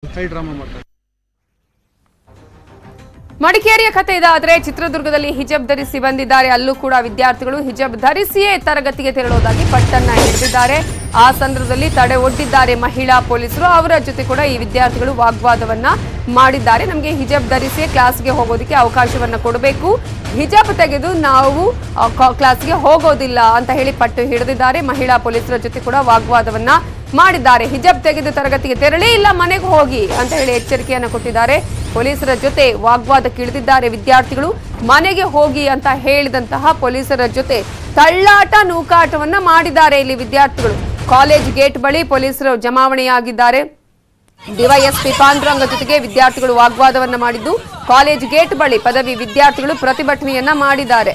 High drama ಮಾಡ್ತಾರೆ ಮಡಿಕೇರಿಯ ಕಥೆ ಇದಾದ್ರೆ ಚಿತ್ರದುರ್ಗದಲ್ಲಿ ಹಿಜಬ್ ಧರಿಸಿ ಬಂದಿದ್ದಾರೆ ಅಲ್ಲೂ ಕೂಡ ವಿದ್ಯಾರ್ಥಿಗಳು ಹಿಜಬ್ ಧರಿಸಿಯೇ ತರಗತಿಗೆ ತೆರಳುವುದಾಗಿ ಪಟ್ಟನ್ನ ಹಿಡಿದಿದ್ದಾರೆ ಆ ಸಂದರ್ಭದಲ್ಲಿ ತಡೆ ಒಡ್ಡಿದ್ದಾರೆ ಮಹಿಳಾ ಪೊಲೀಸರು ಅವರ ಜೊತೆ ಕೂಡ ಈ ವಿದ್ಯಾರ್ಥಿಗಳು ವಾಗ್ವಾದವನ್ನ ಮಾಡಿದ್ದಾರೆ ನಮಗೆ ಹಿಜಬ್ ಧರಿಸಿಯೇ ಕ್ಲಾಸ್ಗೆ ಹೋಗೋದಕ್ಕೆ ಅವಕಾಶವನ್ನ ಕೊಡಬೇಕು ಹಿಜಬ್ ತೆಗೆದು ನಾವು ಆ, ಕ- ಕ್ಲಾಸ್ಗೆ ಹೋಗೋದಿಲ್ಲ ಅಂತ ಹೇಳಿ ಪಟ್ಟು ಹಿಡಿದಿದ್ದಾರೆ ಮಹಿಳಾ ಪೊಲೀಸರ ಜೊತೆ ಕೂಡ ವಾಗ್ವಾದವನ್ನ ಮಾಡಿದ್ದಾರೆ ಹಿಜಬ್ ತೆಗೆದು ತರಗತಿಗೆ ತೆರಳಿ ಇಲ್ಲ ಮನೆಗೆ ಹೋಗಿ ಅಂತ ಹೇಳಿ ಎಚ್ಚರಿಕೆಯನ್ನು ಕೊಟ್ಟಿದ್ದಾರೆ ಪೊಲೀಸರ ಜೊತೆ ವಾಗ್ವಾದಕ್ಕೆ ಇಳಿದಿದ್ದಾರೆ ವಿದ್ಯಾರ್ಥಿಗಳು ಮನೆಗೆ ಹೋಗಿ ಅಂತ ಹೇಳಿದಂತಹ ಪೊಲೀಸರ ಜೊತೆ ತಳ್ಳಾಟ ನೂಕಾಟವನ್ನ ಮಾಡಿದ್ದಾರೆ ಇಲ್ಲಿ ವಿದ್ಯಾರ್ಥಿಗಳು ಕಾಲೇಜ್ ಗೇಟ್ ಬಳಿ ಪೊಲೀಸರು ಜಮಾವಣೆಯಾಗಿದ್ದಾರೆ ಡಿವೈಎಸ್ಪಿ ಪಾಂಡುರಂಗ ಜೊತೆಗೆ ವಿದ್ಯಾರ್ಥಿಗಳು ವಾಗ್ವಾದವನ್ನ ಮಾಡಿದ್ದು ಕಾಲೇಜ್ ಗೇಟ್ ಬಳಿ ಪದವಿ ವಿದ್ಯಾರ್ಥಿಗಳು ಪ್ರತಿಭಟನೆಯನ್ನ ಮಾಡಿದ್ದಾರೆ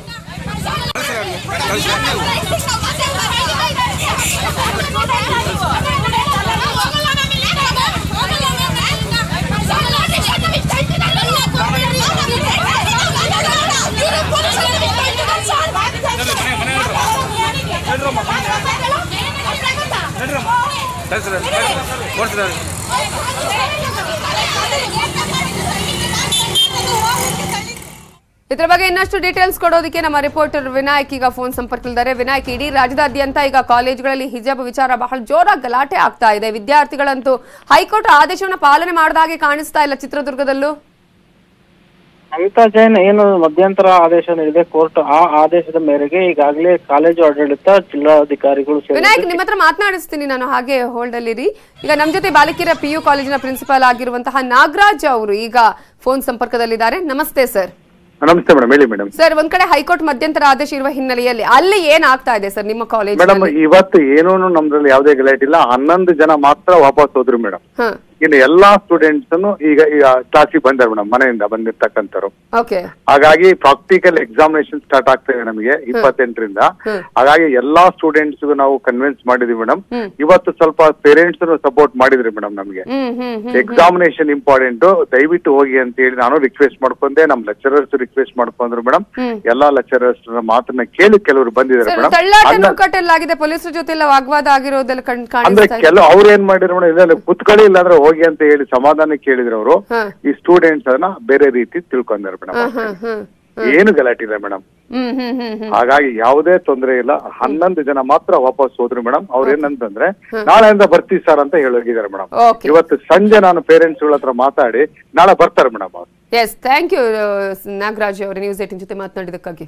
ಇದ್ರ ಬಗ್ಗೆ ಇನ್ನಷ್ಟು ಡೀಟೇಲ್ಸ್ ಕೊಡೋದಕ್ಕೆ ನಮ್ಮ ರಿಪೋರ್ಟರ್ ವಿನಾಯಕ್ ಈಗ ಫೋನ್ ಸಂಪರ್ಕದಲ್ಲಿದ್ದಾರೆ ವಿನಾಯಕ್ ಇಡೀ ರಾಜ್ಯದಾದ್ಯಂತ ಈಗ ಕಾಲೇಜುಗಳಲ್ಲಿ ಹಿಜಾಬ್ ವಿಚಾರ ಬಹಳ ಜೋರಾಗಿ ಗಲಾಟೆ ಆಗ್ತಾ ಇದೆ ವಿದ್ಯಾರ್ಥಿಗಳಂತೂ ಹೈಕೋರ್ಟ್ ಆದೇಶವನ್ನು ಪಾಲನೆ ಮಾಡದ ಹಾಗೆ ಕಾಣಿಸ್ತಾ ಇಲ್ಲ ಚಿತ್ರದುರ್ಗದಲ್ಲೂ ಅಮಿತಾ ಜೈನ್ ಏನು ಮಧ್ಯಂತರ ಆದೇಶ ನೀಡಿದೆ ಕೋರ್ಟ್ ಆ ಆದೇಶದ ಮೇರೆಗೆ ಈಗಾಗಲೇ ಕಾಲೇಜು ಆಡಳಿತ ಜಿಲ್ಲಾಧಿಕಾರಿಗಳು ಸೇರಿ ವಿನಾಯಕ್ ನಿಮ್ಮ ಹತ್ರ ಮಾತನಾಡಿಸ್ತೀನಿ ನಾನು ಹಾಗೆ ಹೋಲ್ಡ್ ಅಲ್ಲಿರಿ ಈಗ ನಮ್ಮ ಜೊತೆ ಬಾಲಕಿಯರ ಪಿ ಯು ಕಾಲೇಜಿನ ಪ್ರಿನ್ಸಿಪಾಲ್ ಆಗಿರುವಂತಹ ನಾಗರಾಜ್ ಅವರು ಈಗ ಫೋನ್ ಸಂಪರ್ಕದಲ್ಲಿದ್ದಾರೆ ನಮಸ್ತೆ ಸರ್ ನಮಸ್ತೆ ಮೇಡಮ್ ಹೇಳಿ ಮೇಡಮ್ ಸರ್ ಒಂದ್ ಕಡೆ ಹೈಕೋರ್ಟ್ ಮಧ್ಯಂತರ ಆದೇಶ ಇರುವ ಹಿನ್ನೆಲೆಯಲ್ಲಿ ಅಲ್ಲಿ ಏನ್ ಆಗ್ತಾ ಇದೆ ಸರ್ ನಿಮ್ಮ ಕಾಲೇಜ್ ಮೇಡಮ್ ಇವತ್ತು ಏನೂ ನಮ್ದ್ರಲ್ಲಿ ಯಾವುದೇ ಗಲಾಟೆ ಇಲ್ಲ ಹನ್ನೊಂದು ಜನ ಮಾತ್ರ ವಾಪಸ್ ಹೋದ್ರು ಮೇಡಮ್ ಹ ಇನ್ನು ಎಲ್ಲಾ ಸ್ಟೂಡೆಂಟ್ಸ್ ಈಗ ಈಗ ಕ್ಲಾಸಿಗೆ ಬಂದಾರೆ ಮೇಡಮ್ ಮನೆಯಿಂದ ಬಂದಿರ್ತಕ್ಕಂಥವ್ರು ಓಕೆ ಹಾಗಾಗಿ ಪ್ರಾಕ್ಟಿಕಲ್ ಎಕ್ಸಾಮಿನೇಷನ್ ಸ್ಟಾರ್ಟ್ ಆಗ್ತದೆ ನಮಗೆ ಇಪ್ಪತ್ತೆಂಟರಿಂದ ಹಾಗಾಗಿ ಎಲ್ಲಾ ಸ್ಟೂಡೆಂಟ್ಸ್ ನಾವು ಕನ್ವಿನ್ಸ್ ಮಾಡಿದ್ವಿ ಮೇಡಮ್ ಇವತ್ತು ಸ್ವಲ್ಪ ಪೇರೆಂಟ್ಸ್ ಸಪೋರ್ಟ್ ಮಾಡಿದ್ರಿ ಮೇಡಮ್ ನಮಗೆ ಹ್ಮ್ ಹ್ಮ್ ಹ್ಮ್ ಎಕ್ಸಾಮಿನೇಷನ್ ಇಂಪಾರ್ಟೆಂಟ್ ದಯವಿಟ್ಟು ಹೋಗಿ ಅಂತ ಹೇಳಿ ನಾನು ರಿಕ್ವೆಸ್ಟ್ ಮಾಡ್ಕೊಂಡೆ ನಮ್ ಲೆಕ್ಚರರ್ಸ್ ರಿಕ್ವೆಸ್ಟ್ ಮಾಡ್ಕೊಂಡ್ರು ಮೇಡಮ್ ಎಲ್ಲಾ ಲೆಕ್ಚರರ್ಸ್ ಮಾತನ್ನ ಕೇಳಿ ಕೆಲವರು ಬಂದಿದ್ದಾರೆ ಸರ್ ಮೇಡಮ್ ತಳ್ಳಾಟ ನೂಕಾಟೆಲ್ಲಾಗಿದೆ ಪೊಲೀಸರ ಜೊತೆ ಎಲ್ಲ ವಾಗ್ವಾದ ಆಗಿರೋದೆಲ್ಲ ಕಣ್ ಅಂದ್ರೆ ಕಾಣಿಸ್ತಾ ಇದೆ ಕೆಲವು ಅವ್ರು ಏನ್ ಮಾಡಿದ್ರು ಮೇಡಮ್ ಇದೆಲ್ಲ ಕುತ್ಕೊಳ್ಳಿ ಇಲ್ಲಾಂದ್ರೆ ಹೋಗಿ ಅಂತ ಹೇಳಿ ಸಮಾಧಾನ ಕೇಳಿದ್ರು ಅವರು ಹಾ. ಈ ಸ್ಟೂಡೆಂಟ್ಸ್ ಅದನ್ನ ಬೇರೆ ರೀತಿ ತಿಳ್ಕೊಂಡಾರೆ ಮೇಡಮ್ ಹ್ಮ್ ಹ್ಮ್ ಏನು ಗಲಾಟೆ ಇಲ್ಲ ಮೇಡಮ್ ಹ್ಮ್ ಹ್ಮ್ ಹ್ಮ್ ಹ್ಮ್ ಹಾಗಾಗಿ ಯಾವುದೇ ತೊಂದರೆ ಇಲ್ಲ ಹನ್ನೊಂದು ಜನ ಮಾತ್ರ ವಾಪಸ್ ಹೋದ್ರು ಮೇಡಮ್ ಅವ್ರು ಏನಂತಂದ್ರೆ ನಾಳೆಯಿಂದ ಬರ್ತೀವಿ ಸರ್ ಅಂತ ಹೇಳೋಗಿದ್ದಾರೆ ಮೇಡಮ್ ಓಕೆ ಇವತ್ತು ಸಂಜೆ ನಾನು ಪೇರೆಂಟ್ಸ್ ಗಳ ಹತ್ರ ಮಾತಾಡಿ ನಾಳೆ ಬರ್ತಾರೆ ಮೇಡಮ್ ಅವ್ರು ಎಸ್ ಥ್ಯಾಂಕ್ ಯು ನಾಗರಾಜ್ ಅವರೇ ನ್ಯೂಸ್ ಏಟಿನ್ ಜೊತೆ ಮಾತನಾಡಿದಕ್ಕಾಗಿ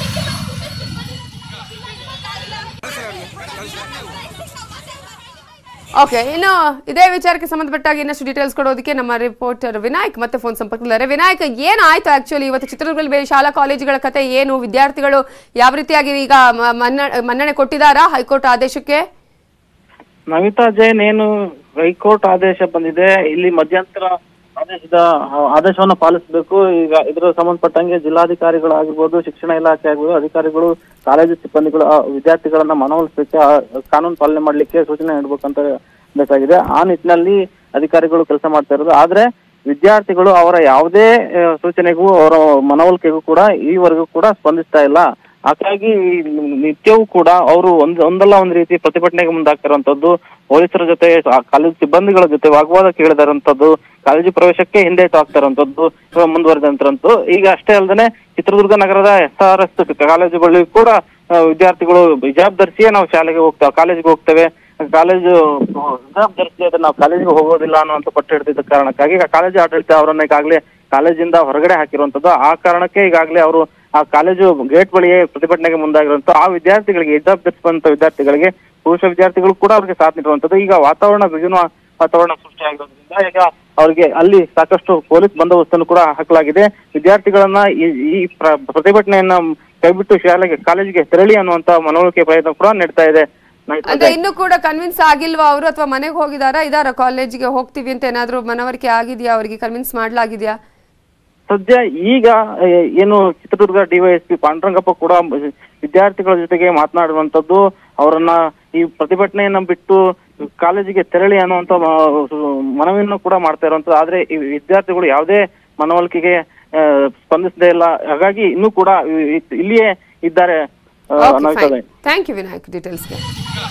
ಓಕೆ ಇನ್ನು ಇದೇ ವಿಚಾರಕ್ಕೆ ಸಂಬಂಧಪಟ್ಟಾಗ ಇನ್ನಷ್ಟು ಡೀಟೇಲ್ಸ್ ಕೊಡೋದಕ್ಕೆ ನಮ್ಮ ರಿಪೋರ್ಟರ್ ವಿನಾಯಕ್ ಮತ್ತೆ ಫೋನ್ ಸಂಪರ್ಕದಲ್ಲಿದ್ದಾರೆ ವಿನಾಯಕ್ ಏನಾಯ್ತು ಆಕ್ಚುಲಿ ಇವತ್ತು ಚಿತ್ರದುರ್ಗದಲ್ಲಿ ಬೇರೆ ಶಾಲಾ ಕಾಲೇಜುಗಳ ಕತೆ ಏನು ವಿದ್ಯಾರ್ಥಿಗಳು ಯಾವ ರೀತಿಯಾಗಿ ಈಗ ಮ- ಮನ್ನ- ಮನ್ನಣೆ ಕೊಟ್ಟಿದ್ದಾರಾ ಹೈಕೋರ್ಟ್ ಆದೇಶಕ್ಕೆ ನಮಿತಾ ಜೈನ್ ಏನು ಹೈಕೋರ್ಟ್ ಆದೇಶ ಬಂದಿದೆ ಇಲ್ಲಿ ಮಧ್ಯಂತರ ಆದೇಶದ ಆ, ಆದೇಶವನ್ನ ಪಾಲಿಸಬೇಕು ಈಗ ಇದರ ಸಂಬಂಧಪಟ್ಟಂಗೆ ಜಿಲ್ಲಾಧಿಕಾರಿಗಳಾಗಿರ್ಬೋದು ಶಿಕ್ಷಣ ಇಲಾಖೆ ಆಗಿರ್ಬೋದು ಅಧಿಕಾರಿಗಳು ಕಾಲೇಜು ಸಿಬ್ಬಂದಿಗಳು ಆ, ವಿದ್ಯಾರ್ಥಿಗಳನ್ನ ಮನವೊಲಿಸಲಿಕ್ಕೆ ಆ, ಕಾನೂನು ಪಾಲನೆ ಮಾಡ್ಲಿಕ್ಕೆ ಸೂಚನೆ ನೀಡಬೇಕಂತ ಬೇಕಾಗಿದೆ ಆ ನಿಟ್ಟಿನಲ್ಲಿ ಅಧಿಕಾರಿಗಳು ಕೆಲಸ ಮಾಡ್ತಾ ಇರೋದು ಆದ್ರೆ ವಿದ್ಯಾರ್ಥಿಗಳು ಅವರ ಯಾವುದೇ ಆ, ಸೂಚನೆಗೂ ಅವರ ಮನವೊಲಿಕೆಗೂ ಕೂಡ ಈವರೆಗೂ ಕೂಡ ಸ್ಪಂದಿಸ್ತಾ ಇಲ್ಲ ಹಾಗಾಗಿ ನಿತ್ಯವೂ ಕೂಡ ಅವರು ಒಂದ್ ಒಂದಲ್ಲ ಒಂದ್ ರೀತಿ ಪ್ರತಿಭಟನೆಗೆ ಮುಂದಾಗ್ತಿರುವಂತದ್ದು ಪೊಲೀಸರ ಜೊತೆ ಆ ಕಾಲೇಜು ಸಿಬ್ಬಂದಿಗಳ ಜೊತೆ ವಾಗ್ವಾದ ಕೇಳಿದಾರಂತದ್ದು ಕಾಲೇಜು ಪ್ರವೇಶಕ್ಕೆ ಹಿಂದೇಟು ಆಗ್ತಾರಂತದ್ದು ಮುಂದುವರೆದಂತರಂತೂ ಈಗ ಅಷ್ಟೇ ಅಲ್ಲದೆ ಚಿತ್ರದುರ್ಗ ನಗರದ ಎಸ್ ಆರ್ ಎಸ್ ಕಾಲೇಜುಗಳಲ್ಲಿ ಕೂಡ ಆ, ವಿದ್ಯಾರ್ಥಿಗಳು ಹಿಜಾಬ್ ಧರಿಸಿಯೇ ನಾವು ಶಾಲೆಗೆ ಹೋಗ್ತೇವೆ ಕಾಲೇಜಿಗೆ ಹೋಗ್ತೇವೆ ಕಾಲೇಜು ಹಿಜಾಬ್ ಧರಿಸಿ ಅದನ್ನ ನಾವು ಕಾಲೇಜಿಗೆ ಹೋಗೋದಿಲ್ಲ ಅನ್ನುವಂತ ಪಟ್ಟು ಹಿಡಿದಿದ್ದ ಕಾರಣಕ್ಕಾಗಿ ಈಗ ಕಾಲೇಜು ಆಡಳಿತ ಅವರನ್ನ ಈಗಾಗಲೇ ಕಾಲೇಜಿಂದ ಹೊರಗಡೆ ಹಾಕಿರುವಂತದ್ದು ಆ ಕಾರಣಕ್ಕೆ ಈಗಾಗಲೇ ಅವರು ಆ ಕಾಲೇಜು ಗೇಟ್ ಬಳಿಯೇ ಪ್ರತಿಭಟನೆಗೆ ಮುಂದಾಗಿರುವಂತ ಆ ವಿದ್ಯಾರ್ಥಿಗಳಿಗೆ ಹಿಜಾಬ್ ಧರಿಸುವಂತ ವಿದ್ಯಾರ್ಥಿಗಳಿಗೆ ಪುರುಷ ವಿದ್ಯಾರ್ಥಿಗಳು ಕೂಡ ಅವರಿಗೆ ಸಾಥ್ ನೀಡುವಂತದ್ದು ಈಗ ವಾತಾವರಣ ಬಿಗುನ ವಾತಾವರಣ ಸೃಷ್ಟಿಯಾಗಿರೋದ್ರಿಂದ ಈಗ ಅವರಿಗೆ ಅಲ್ಲಿ ಸಾಕಷ್ಟು ಪೊಲೀಸ್ ಬಂದೋಬಸ್ತನ್ನು ಕೂಡ ಹಾಕಲಾಗಿದೆ ವಿದ್ಯಾರ್ಥಿಗಳನ್ನ ಈ ಈ ಪ್ರ- ಪ್ರತಿಭಟನೆಯನ್ನ ಕೈಬಿಟ್ಟು ಶಾಲೆಗೆ ಕಾಲೇಜಿಗೆ ತೆರಳಿ ಅನ್ನುವಂತ ಮನವೊಲಿಕೆ ಪ್ರಯತ್ನ ಕೂಡ ನಡೀತಾ ಇದೆ ನಡೀತಾ ಅಂದ್ರೆ ಇದೆ. ಇನ್ನೂ ಕೂಡ ಕನ್ವಿನ್ಸ್ ಆಗಿಲ್ವಾ ಅವರು ಅಥವಾ ಮನೆಗೆ ಹೋಗಿದಾರಾ ಇದಾರ ಕಾಲೇಜಿಗೆ ಹೋಗ್ತೀವಿ ಅಂತ ಏನಾದ್ರು ಮನವರಿಕೆ ಆಗಿದ್ಯಾ ಅವರಿಗೆ ಕನ್ವಿನ್ಸ್ ಮಾಡ್ಲಾಗಿದ್ಯಾ ಸದ್ಯ ಈಗ ಆ, ಏನು ಚಿತ್ರದುರ್ಗ ಡಿವೈಎಸ್ಪಿ ಪಾಂಡುರಂಗಪ್ಪ ಕೂಡ ವಿದ್ಯಾರ್ಥಿಗಳ ಜೊತೆಗೆ ಮಾತನಾಡುವಂತದ್ದು ಅವರನ್ನ ಈ ಪ್ರತಿಭಟನೆಯನ್ನ ಬಿಟ್ಟು ಕಾಲೇಜಿಗೆ ತೆರಳಿ ಅನ್ನುವಂತ ಮ- ಮನವಿಯನ್ನು ಕೂಡ ಮಾಡ್ತಾ ಇರುವಂತದ್ದು ಆದ್ರೆ ಈ ವಿದ್ಯಾರ್ಥಿಗಳು ಯಾವುದೇ ಮನವೊಲಿಕೆಗೆ ಆ, ಸ್ಪಂದಿಸದೇ ಇಲ್ಲ ಹಾಗಾಗಿ ಇನ್ನೂ ಕೂಡ ಇ- ಇಲ್ಲಿಯೇ ಇದ್ದಾರೆ ಆ, ನವಿತಾ ಜೈನ್. Thank you Vinayak ಡೀಟೇಲ್ಸ್ಗೆ